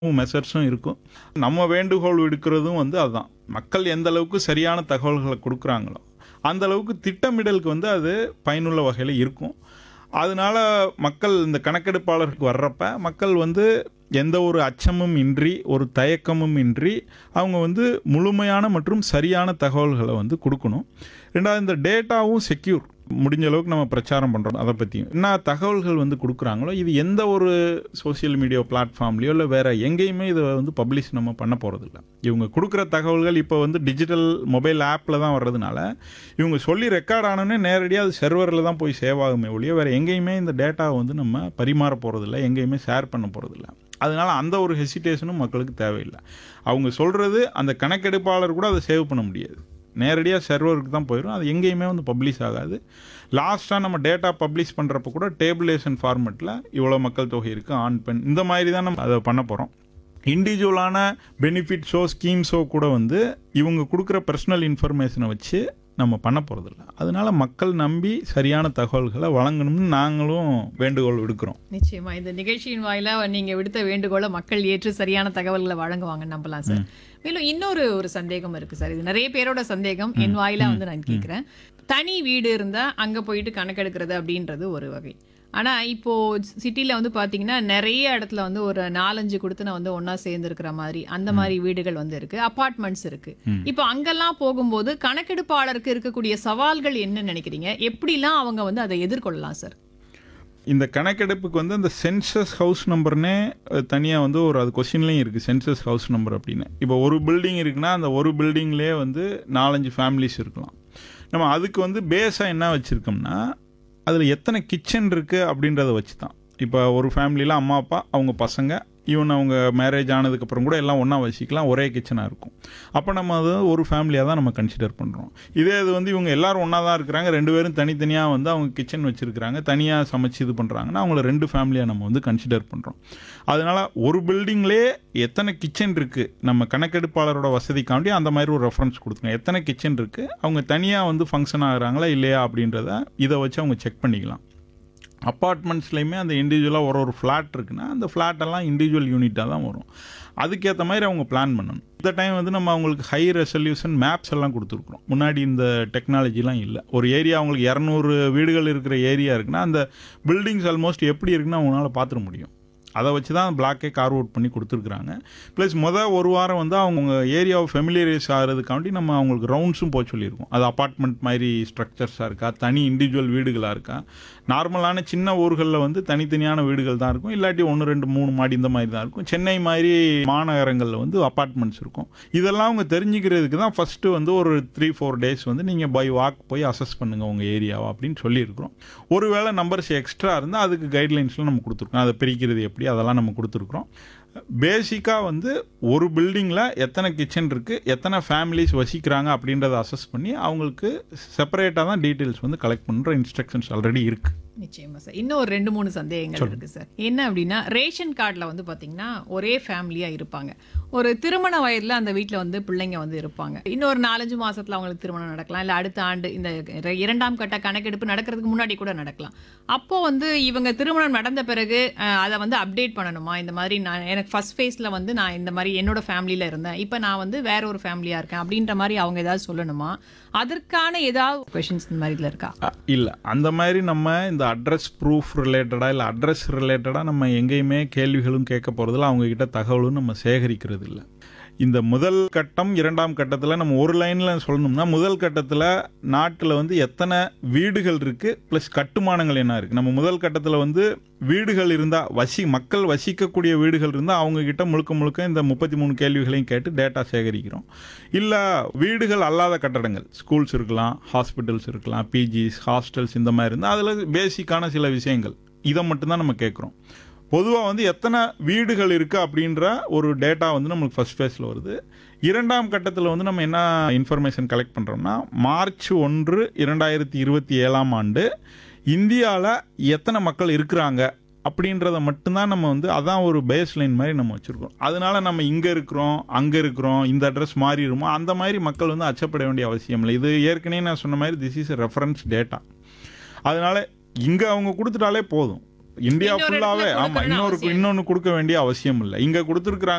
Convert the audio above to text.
மெசர்ஸும் இருக்கும் நம்ம வேண்டுகோள் விடுக்கிறதும் வந்து அதுதான் மக்கள் எந்த அளவுக்கு சரியான தகவல்களை கொடுக்குறாங்களோ அந்த அளவுக்கு திட்டமிடலுக்கு வந்து அது பயனுள்ள வகையில் இருக்கும் அதனால மக்கள் இந்த கணக்கெடுப்பாளருக்கு வர்றப்ப மக்கள் வந்து எந்த ஒரு அச்சமும் இன்றி ஒரு தயக்கமும் இன்றி அவங்க வந்து முழுமையான மற்றும் சரியான தகவல்களை வந்து கொடுக்கணும் ரெண்டாவது இந்த டேட்டாவும் செக்யூர் முடிஞ்ச அளவுக்கு நம்ம பிரச்சாரம் பண்ணுறோம் அதை பற்றியும் என்ன தகவல்கள் வந்து கொடுக்குறாங்களோ இது எந்த ஒரு சோஷியல் மீடியா பிளாட்ஃபார்ம்லேயோ இல்லை வேறு எங்கேயுமே இதை வந்து பப்ளிஷ் நம்ம பண்ண போகிறதில்ல இவங்க கொடுக்குற தகவல்கள் இப்போ வந்து டிஜிட்டல் மொபைல் ஆப்பில் தான் வர்றதுனால இவங்க சொல்லி ரெக்கார்ட் ஆனோடனே நேரடியாக அது சர்வரில் தான் போய் சேவ் ஆகுமே ஒழிய வேறு எங்கேயுமே இந்த டேட்டாவை வந்து நம்ம பரிமாற போகிறதில்ல எங்கேயுமே ஷேர் பண்ண போகிறதில்ல அதனால அந்த ஒரு ஹெசிடேஷனும் மக்களுக்கு தேவையில்லை அவங்க சொல்கிறது அந்த கணக்கெடுப்பாளர் கூட அதை சேவ் பண்ண முடியாது நேரடியாக சர்வருக்கு தான் போயிடும் அது எங்கேயுமே வந்து பப்ளிஷ் ஆகாது லாஸ்ட்டாக நம்ம டேட்டா பப்ளிஷ் பண்ணுறப்ப கூட டேபிளேஷன் ஃபார்மெட்டில் இவ்வளோ மக்கள் தொகை இருக்குது ஆண் பெண் இந்த மாதிரி தான் நம்ம அதை பண்ண போகிறோம் இண்டிவிஜுவலான பெனிஃபிட்ஸோ ஸ்கீம்ஸோ கூட வந்து இவங்க கொடுக்குற பர்சனல் இன்ஃபர்மேஷனை வச்சு நம்ம பண்ண போகிறதில்ல அதனால மக்கள் நம்பி சரியான தகவல்களை வழங்கணும்னு நாங்களும் வேண்டுகோள் விடுக்கிறோம் நிச்சயமா இந்த நிகழ்ச்சியின் வாயிலா நீங்க விடுத்த வேண்டுகோளை மக்கள் ஏற்று சரியான தகவல்களை வழங்குவாங்க நம்பலாம் சார் மேலும் இன்னொரு ஒரு சந்தேகம் இருக்கு சார் இது நிறைய பேரோட சந்தேகம் என் வாயிலா வந்து நான் கேட்கிறேன் தனி வீடு இருந்தா அங்க போயிட்டு கணக்கெடுக்கிறது அப்படின்றது ஒரு வகை ஆனா இப்போ சிட்டில வந்து பாத்தீங்கன்னா நிறைய இடத்துல வந்து ஒரு நாலஞ்சு கொடுத்து வந்து ஒண்ணா சேர்ந்து இருக்கிற மாதிரி அந்த மாதிரி வீடுகள் வந்து இருக்கு அபார்ட்மெண்ட்ஸ் இருக்கு இப்போ அங்கெல்லாம் போகும்போது கணக்கெடுப்பாளருக்கு இருக்கக்கூடிய சவால்கள் என்ன நினைக்கிறீங்க எப்படிலாம் அவங்க வந்து அதை எதிர்கொள்ளலாம் சார் இந்த கணக்கெடுப்புக்கு வந்து அந்த சென்சஸ் ஹவுஸ் நம்பர்னே தனியாக வந்து ஒரு அது கொஷின்லேயும் இருக்குது சென்சஸ் ஹவுஸ் நம்பர் அப்படின்னு இப்போ ஒரு பில்டிங் இருக்குன்னா அந்த ஒரு பில்டிங்லேயே வந்து நாலஞ்சு ஃபேமிலிஸ் இருக்கலாம் நம்ம அதுக்கு வந்து பேஸாக என்ன வச்சுருக்கோம்னா அதில் எத்தனை கிச்சன் இருக்குது அப்படின்றத வச்சு தான் இப்போ ஒரு ஃபேமிலியில் அம்மா அப்பா அவங்க பசங்க ஈவன் அவங்க மேரேஜ் ஆனதுக்கப்புறம் கூட எல்லாம் ஒன்றா வசிக்கலாம் ஒரே கிச்சனாக இருக்கும் அப்போ நம்ம அது ஒரு ஃபேமிலியாக தான் நம்ம கன்சிடர் பண்ணுறோம் இதே இது வந்து இவங்க எல்லாரும் ஒன்றா தான் இருக்கிறாங்க ரெண்டு பேரும் தனித்தனியாக வந்து அவங்க கிச்சன் வச்சுருக்கிறாங்க தனியாக சமைச்சு இது பண்ணுறாங்கன்னா அவங்கள ரெண்டு ஃபேமிலியாக நம்ம வந்து கன்சிடர் பண்ணுறோம் அதனால் ஒரு பில்டிங்லேயே எத்தனை கிச்சன் இருக்குது நம்ம கணக்கெடுப்பாளரோட வசதிக்காண்டி அந்த மாதிரி ஒரு ரெஃபரன்ஸ் கொடுத்துங்க எத்தனை கிச்சன் இருக்குது அவங்க தனியாக வந்து ஃபங்க்ஷன் ஆகுறாங்களா இல்லையா அப்படின்றத இதை வச்சு அவங்க செக் பண்ணிக்கலாம் அப்பார்ட்மெண்ட்ஸ்லையுமே அந்த இண்டிவிஜுவலாக ஒரு ஒரு ஃப்ளாட் இருக்குன்னா அந்த ஃப்ளாட்டெல்லாம் இண்டிவிஜுவல் யூனிட்டாக தான் வரும் அதுக்கேற்ற மாதிரி அவங்க பிளான் பண்ணணும் இந்த டைம் வந்து நம்ம அவங்களுக்கு ஹை ரெசல்யூஷன் மேப்ஸ் எல்லாம் கொடுத்துருக்குறோம் முன்னாடி இந்த டெக்னாலஜிலாம் இல்லை ஒரு ஏரியா அவங்களுக்கு இரநூறு வீடுகள் இருக்கிற ஏரியா இருக்குன்னா அந்த பில்டிங்ஸ் ஆல்மோஸ்ட் எப்படி இருக்குன்னு அவங்களால பார்த்துட முடியும் அதை வச்சு தான் பிளாக்கே கார்வ் அவுட் பண்ணி கொடுத்துருக்குறாங்க ப்ளஸ் மொதல் ஒரு வாரம் வந்து அவங்க ஏரியாவை ஃபெமிலியரைஸ் ஆகிறதுக்காண்டி நம்ம அவங்களுக்கு ரவுண்ட்ஸும் போக சொல்லியிருக்கோம் அது அப்பார்ட்மெண்ட் மாதிரி ஸ்ட்ரக்சர்ஸாக இருக்கா தனி இண்டிவிஜுவல் வீடுகளாக இருக்கா நார்மலான சின்ன ஊர்களில் வந்து தனித்தனியான வீடுகள் தான் இருக்கும் இல்லாட்டி ஒன்று ரெண்டு மூணு மாடி இந்த மாதிரி தான் இருக்கும் சென்னை மாதிரி மாநகரங்களில் வந்து அப்பார்ட்மெண்ட்ஸ் இருக்கும் இதெல்லாம் அவங்க தெரிஞ்சுக்கிறதுக்கு தான் ஃபஸ்ட்டு வந்து ஒரு த்ரீ ஃபோர் டேஸ் வந்து நீங்கள் பை வாக் போய் அசஸ் பண்ணுங்கள் உங்கள் ஏரியாவை அப்படின்னு சொல்லியிருக்கிறோம் ஒருவேளை நம்பர்ஸ் எக்ஸ்ட்ரா இருந்தால் அதுக்கு கைட்லைன்ஸ்லாம் நம்ம கொடுத்துருக்கோம் அதை பிரிக்கிறது எப்படி அதெல்லாம் நம்ம கொடுத்துருக்குறோம் பேசிக்காக வந்து ஒரு பில்டிங்கில் எத்தனை கிச்சன் இருக்குது எத்தனை ஃபேமிலிஸ் வசிக்கிறாங்க அப்படின்றத அசஸ் பண்ணி அவங்களுக்கு செப்பரேட்டாக தான் டீட்டெயில்ஸ் வந்து கலெக்ட் பண்ணுற இன்ஸ்ட்ரக்ஷன்ஸ் ஆல்ரெடி இருக்குது நிச்சயமா சார் இன்னும் ஒரு ரெண்டு மூணு சந்தேகங்கள் இருக்கு சார் என்ன அப்படின்னா ரேஷன் கார்டில் வந்து பாத்தீங்கன்னா ஒரே ஃபேமிலியா இருப்பாங்க ஒரு திருமண வயதுல அந்த வீட்ல வந்து பிள்ளைங்க வந்து இருப்பாங்க இன்னொரு நாலஞ்சு மாசத்துல அவங்களுக்கு திருமணம் நடக்கலாம் இல்ல அடுத்த ஆண்டு இந்த இர- இரண்டாம் கட்ட கணக்கெடுப்பு நடக்கிறதுக்கு முன்னாடி கூட நடக்கலாம் அப்போ வந்து இவங்க திருமணம் நடந்த பிறகு அஹ், அதை வந்து அப்டேட் பண்ணணுமா இந்த மாதிரி நான் எனக்கு ஃபர்ஸ்ட் ஃபேஸ்ல வந்து நான் இந்த மாதிரி என்னோட ஃபேமிலியில இருந்தேன் இப்போ நான் வந்து வேற ஒரு ஃபேமிலியா இருக்கேன் அப்படின்ற மாதிரி அவங்க ஏதாவது சொல்லணுமா அதற்கான ஏதாவது கொஷின்ஸ் இந்த மாதிரி இதுல இருக்கா இல்லை அந்த மாதிரி நம்ம இந்த அட்ரஸ் ப்ரூஃப் ரிலேட்டடாக இல்லை அட்ரஸ் ரிலேட்டடாக நம்ம எங்கேயுமே கேள்விகளும் கேட்க போகிறதில்ல அவங்கக்கிட்ட தகவலும் நம்ம சேகரிக்கிறது இல்லை இந்த முதல் கட்டம் இரண்டாம் கட்டத்தில் நம்ம ஒரு லைனில் சொல்லணும்னா முதல் கட்டத்தில் நாட்டில் வந்து எத்தனை வீடுகள் இருக்குது ப்ளஸ் கட்டுமானங்கள் என்ன இருக்குது நம்ம முதல் கட்டத்தில் வந்து வீடுகள் இருந்தால் வசி மக்கள் வசிக்கக்கூடிய வீடுகள் இருந்தால் அவங்கக்கிட்ட முழுக்க முழுக்க இந்த முப்பத்தி மூணு கேள்விகளையும் கேட்டு டேட்டா சேகரிக்கிறோம் இல்லை வீடுகள் அல்லாத கட்டடங்கள் ஸ்கூல்ஸ் இருக்கலாம் ஹாஸ்பிட்டல்ஸ் இருக்கலாம் பிஜிஸ் ஹாஸ்டல்ஸ் இந்த மாதிரி இருந்தால் அதில் பேசிக்கான சில விஷயங்கள் இதை மட்டும்தான் நம்ம கேட்குறோம் பொதுவாக வந்து எத்தனை வீடுகள் இருக்குது அப்படின்ற ஒரு டேட்டா வந்து நம்மளுக்கு ஃபர்ஸ்ட் ஃபேஸில் வருது இரண்டாம் கட்டத்தில் வந்து நம்ம என்ன இன்ஃபர்மேஷன் கலெக்ட் பண்ணுறோம்னா மார்ச் ஒன்று இரண்டாயிரத்தி இருபத்தி ஏழாம் ஆண்டு இந்தியாவில் எத்தனை மக்கள் இருக்கிறாங்க அப்படின்றத மட்டும்தான் நம்ம வந்து அதான் ஒரு பேஸ் லைன் மாதிரி நம்ம வச்சுருக்கோம் அதனால நம்ம இங்கே இருக்கிறோம் அங்கே இருக்கிறோம் இந்த அட்ரஸ் மாறிடுமோ அந்த மாதிரி மக்கள் வந்து அச்சப்பட வேண்டிய அவசியம் இல்லை இது ஏற்கனவே நான் சொன்ன மாதிரி திஸ் இஸ் ரெஃபரன்ஸ் டேட்டா அதனால இங்கே அவங்க கொடுத்துட்டாலே போதும் இந்தியா இன்னொரு ஃபுல்லாகவே இடத்துல ஆமாம் கொடுக்கணும்னு இன்னொரு அவசியம் இன்னொன்று கொடுக்க வேண்டிய அவசியம் இல்லை இங்கே கொடுத்துருக்குறாங்க